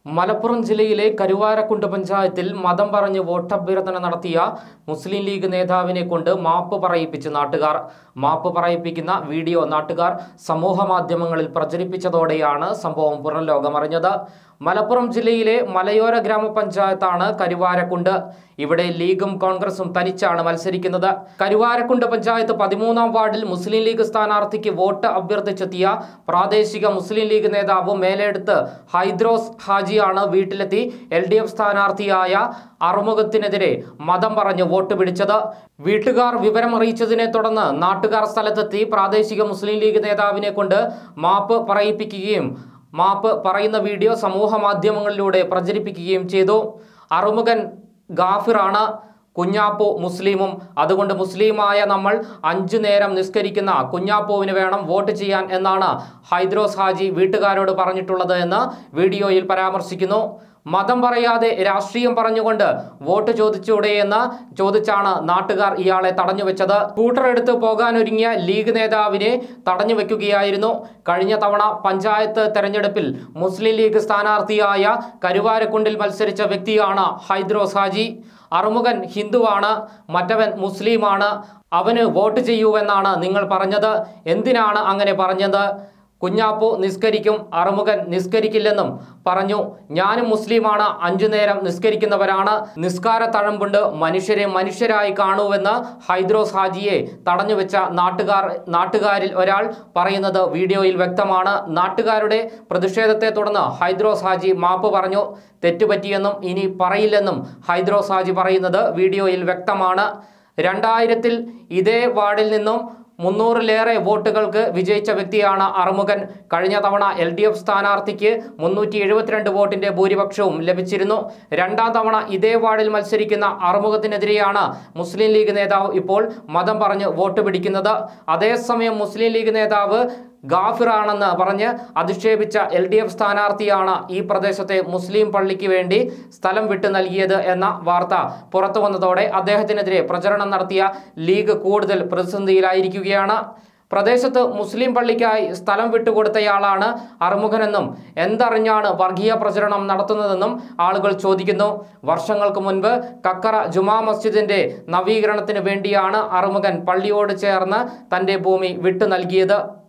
മലപ്പുറം ജില്ലയിലെ കരുവാരക്കുണ്ട് പഞ്ചായത്തിൽ മതം പറഞ്ഞ് വോട്ടഭ്യർത്ഥന നടത്തിയ മുസ്ലിം ലീഗ് നേതാവിനെ കൊണ്ട് മാപ്പ് പറയിപ്പിച്ച് നാട്ടുകാർ മാപ്പ് പറയിപ്പിക്കുന്ന വീഡിയോ നാട്ടുകാർ സമൂഹ മാധ്യമങ്ങളിൽ പ്രചരിപ്പിച്ചതോടെയാണ് സംഭവം പുറംലോകമറിഞ്ഞത് മലപ്പുറം ജില്ലയിലെ മലയോര ഗ്രാമപഞ്ചായത്താണ് കരുവാരക്കുണ്ട് ഇവിടെ ലീഗും കോൺഗ്രസും തനിച്ചാണ് മത്സരിക്കുന്നത് കരുവാരക്കുണ്ട് പഞ്ചായത്ത് പതിമൂന്നാം വാർഡിൽ മുസ്ലിം ലീഗ് സ്ഥാനാർത്ഥിക്ക് വോട്ട് അഭ്യർത്ഥിച്ചെത്തിയ പ്രാദേശിക മുസ്ലിം ലീഗ് നേതാവ് മേലെടുത്ത് ഹൈദ്രോസ് ഹാജിയാണ് വീട്ടിലെത്തി എൽ ഡി എഫ് സ്ഥാനാർത്ഥിയായ അറുമുഖത്തിനെതിരെ മതം പറഞ്ഞ് വോട്ട് പിടിച്ചത് വീട്ടുകാർ വിവരമറിയിച്ചതിനെ തുടർന്ന് നാട്ടുകാർ സ്ഥലത്തെത്തി പ്രാദേശിക മുസ്ലിം ലീഗ് നേതാവിനെ കൊണ്ട് മാപ്പ് പറയിപ്പിക്കുകയും മാപ്പ് പറയുന്ന വീഡിയോ സമൂഹ മാധ്യമങ്ങളിലൂടെ പ്രചരിപ്പിക്കുകയും ചെയ്തു അറുമുഖൻ ഗാഫിറാണ് കുഞ്ഞാപ്പു മുസ്ലിമും അതുകൊണ്ട് മുസ്ലിമായ നമ്മൾ അഞ്ചു നേരം നിസ്കരിക്കുന്ന കുഞ്ഞാപ്പുവിന് വേണം വോട്ട് ചെയ്യാൻ എന്നാണ് ഹൈദ്രോസ് ഹാജി വീട്ടുകാരോട് പറഞ്ഞിട്ടുള്ളത് എന്ന് വീഡിയോയിൽ പരാമർശിക്കുന്നു മതം പറയാതെ രാഷ്ട്രീയം പറഞ്ഞുകൊണ്ട് വോട്ട് ചോദിച്ചൂടെ എന്ന് ചോദിച്ചാണ് നാട്ടുകാർ ഇയാളെ തടഞ്ഞു വെച്ചത് സ്കൂട്ടർ എടുത്ത് പോകാനൊരുങ്ങിയ ലീഗ് നേതാവിനെ തടഞ്ഞു വെക്കുകയായിരുന്നു കഴിഞ്ഞ തവണ പഞ്ചായത്ത് തെരഞ്ഞെടുപ്പിൽ മുസ്ലിം ലീഗ് സ്ഥാനാർത്ഥിയായ കരുവാരക്കുണ്ടിൽ മത്സരിച്ച വ്യക്തിയാണ് ഹൈദ്രോസ് ഹാജി അറുമുഖൻ ഹിന്ദുവാണ് മറ്റവൻ മുസ്ലിമാണ് അവന് വോട്ട് ചെയ്യൂവെന്നാണ് നിങ്ങൾ പറഞ്ഞത് എന്തിനാണ് അങ്ങനെ പറഞ്ഞത് കുഞ്ഞാപ്പു നിസ്കരിക്കും അറുമുഖൻ നിസ്കരിക്കില്ലെന്നും പറഞ്ഞു ഞാനും മുസ്ലിമാണ് അഞ്ചു നേരം നിസ്കരിക്കുന്നവരാണ് നിസ്കാര തഴമ്പുണ്ട് മനുഷ്യരെ മനുഷ്യരായി കാണൂവെന്ന് ഹൈദ്രോസ് ഹാജിയെ തടഞ്ഞുവെച്ച നാട്ടുകാർ നാട്ടുകാരിൽ ഒരാൾ പറയുന്നത് വീഡിയോയിൽ വ്യക്തമാണ് നാട്ടുകാരുടെ പ്രതിഷേധത്തെ തുടർന്ന് ഹൈദ്രോസ് ഹാജി മാപ്പ് പറഞ്ഞു തെറ്റുപറ്റിയെന്നും ഇനി പറയില്ലെന്നും ഹൈദ്രോസ് ഹാജി പറയുന്നത് വീഡിയോയിൽ വ്യക്തമാണ് രണ്ടായിരത്തിൽ ഇതേ വാർഡിൽ നിന്നും മുന്നൂറിലേറെ വോട്ടുകൾക്ക് വിജയിച്ച വ്യക്തിയാണ് അറുമുഖൻ കഴിഞ്ഞ തവണ എൽ ഡി എഫ് സ്ഥാനാർത്ഥിക്ക് മുന്നൂറ്റി എഴുപത്തിരണ്ട് വോട്ടിന്റെ ഭൂരിപക്ഷവും ലഭിച്ചിരുന്നു രണ്ടാം തവണ ഇതേ വാർഡിൽ മത്സരിക്കുന്ന അറുമുഖത്തിനെതിരെയാണ് മുസ്ലിം ലീഗ് നേതാവ് ഇപ്പോൾ മതം പറഞ്ഞ് വോട്ട് പിടിക്കുന്നത് അതേസമയം മുസ്ലിം ലീഗ് നേതാവ് ഗാഫിറാണെന്ന് പറഞ്ഞ് അധിക്ഷേപിച്ച എൽ ഡി എഫ് സ്ഥാനാർത്ഥിയാണ് ഈ പ്രദേശത്തെ മുസ്ലിം പള്ളിക്ക് വേണ്ടി സ്ഥലം വിട്ടു നൽകിയത് എന്ന വാർത്ത പുറത്തു വന്നതോടെ അദ്ദേഹത്തിനെതിരെ പ്രചരണം നടത്തിയ ലീഗ് കൂടുതൽ പ്രതിസന്ധിയിലായിരിക്കുകയാണ് പ്രദേശത്ത് മുസ്ലിം പള്ളിക്കായി സ്ഥലം വിട്ടുകൊടുത്തയാളാണ് അറുമുഖനെന്നും എന്തറിഞ്ഞാണ് വർഗീയ പ്രചരണം നടത്തുന്നതെന്നും ആളുകൾ ചോദിക്കുന്നു വർഷങ്ങൾക്ക് മുൻപ് കക്കറ ജുമാ മസ്ജിദിന്റെ നവീകരണത്തിന് വേണ്ടിയാണ് അറുമുഖൻ പള്ളിയോട് ചേർന്ന് തന്റെ ഭൂമി വിട്ടു നൽകിയത്